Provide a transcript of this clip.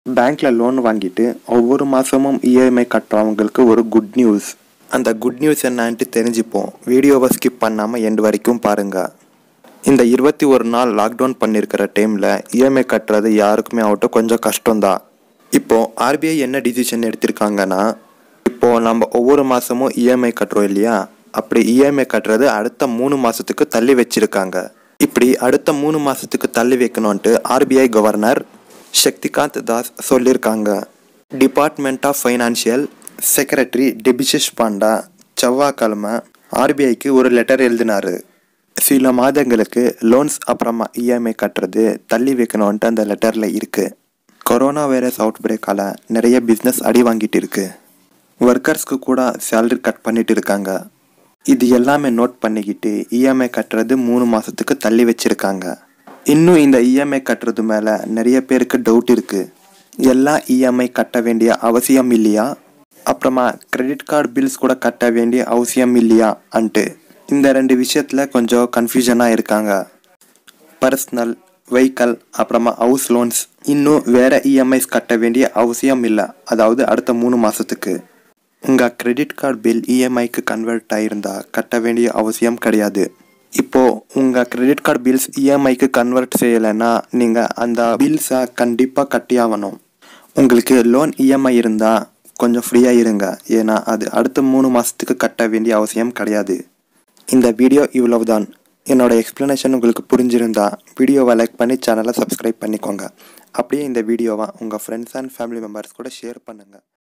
பேங்க்ல லோன் வாங்கிட்டு ஒவ்வொரு மாதமும் இஎம்ஐ கட்டுறவங்களுக்கு ஒரு குட் நியூஸ் அந்த குட் நியூஸ் என்னன்ட்டு தெரிஞ்சுப்போம் வீடியோவை ஸ்கிப் பண்ணாமல் எண்டு வரைக்கும் பாருங்க இந்த இருபத்தி ஒரு நாள் லாக்டவுன் பண்ணியிருக்கிற டைமில் இஎம்ஐ கட்டுறது யாருக்குமே ஆகட்டும் கொஞ்சம் கஷ்டம்தான் இப்போ ஆர்பிஐ என்ன டிசிஷன் எடுத்திருக்காங்கன்னா இப்போ நம்ம ஒவ்வொரு மாதமும் இஎம்ஐ கட்டுறோம் இல்லையா அப்படி இஎம்ஐ கட்டுறது அடுத்த மூணு மாதத்துக்கு தள்ளி வச்சிருக்காங்க இப்படி அடுத்த மூணு மாதத்துக்கு தள்ளி வைக்கணும்ன்ட்டு ஆர்பிஐ கவர்னர் சக்திகாந்த் தாஸ் சொல்லியிருக்காங்க department of financial secretary Debashish Panda செவ்வாய்க்கிழமை ஆர்பிஐக்கு ஒரு லெட்டர் எழுதினாரு சில மாதங்களுக்கு லோன்ஸ் அப்புறமா இஎம்ஐ கட்டுறது தள்ளி வைக்கணும்ன்ட்டு அந்த லெட்டரில் இருக்குது கொரோனா வைரஸ் அவுட் பிரேக்கால் நிறைய பிஸ்னஸ் அடி வாங்கிட்டு இருக்கு ஒர்க்கர்ஸ்க்கு கூட சேலரி கட் பண்ணிட்டு இருக்காங்க இது எல்லாமே நோட் பண்ணிக்கிட்டு இஎம்ஐ கட்டுறது மூணு மாதத்துக்கு தள்ளி வச்சிருக்காங்க இன்னும் இந்த இஎம்ஐ கட்டுறது மேலே நிறைய பேருக்கு டவுட் இருக்கு எல்லாம் இஎம்ஐ கட்ட வேண்டிய அவசியம் இல்லையா அப்புறமா கிரெடிட் கார்டு பில்ஸ் கூட கட்ட வேண்டிய அவசியம் இல்லையா அன்ட்டு இந்த ரெண்டு விஷயத்தில் கொஞ்சம் கன்ஃபியூஷனாக இருக்காங்க பர்சனல் வெஹிக்கல் அப்புறமா ஹவுஸ் லோன்ஸ் இன்னும் வேற இஎம்ஐஸ் கட்ட வேண்டிய அவசியம் இல்லை அதாவது அடுத்த மூணு மாதத்துக்கு உங்கள் கிரெடிட் கார்டு பில் இஎம்ஐக்கு கன்வெர்ட் ஆகிருந்தா கட்ட வேண்டிய அவசியம் கிடையாது இப்போ உங்கள் கிரெடிட் கார்டு பில்ஸ் இஎம்ஐக்கு கன்வெர்ட் செய்யலைன்னா நீங்கள் அந்த பில்ஸை கண்டிப்பாக கட்டி ஆகணும் உங்களுக்கு லோன் இஎம்ஐ இருந்தால் கொஞ்சம் ஃப்ரீயாக இருங்க ஏன்னா அது அடுத்த மூணு மாதத்துக்கு கட்ட வேண்டிய அவசியம் கிடையாது இந்த வீடியோ இவ்வளவுதான் என்னோட எக்ஸ்ப்ளனேஷன் உங்களுக்கு புரிஞ்சிருந்தா வீடியோவை லைக் பண்ணி சேனலை சப்ஸ்கிரைப் பண்ணிக்கோங்க அப்படியே இந்த வீடியோவை உங்கள் ஃப்ரெண்ட்ஸ் அண்ட் ஃபேமிலி மெம்பர்ஸ் கூட ஷேர் பண்ணுங்கள்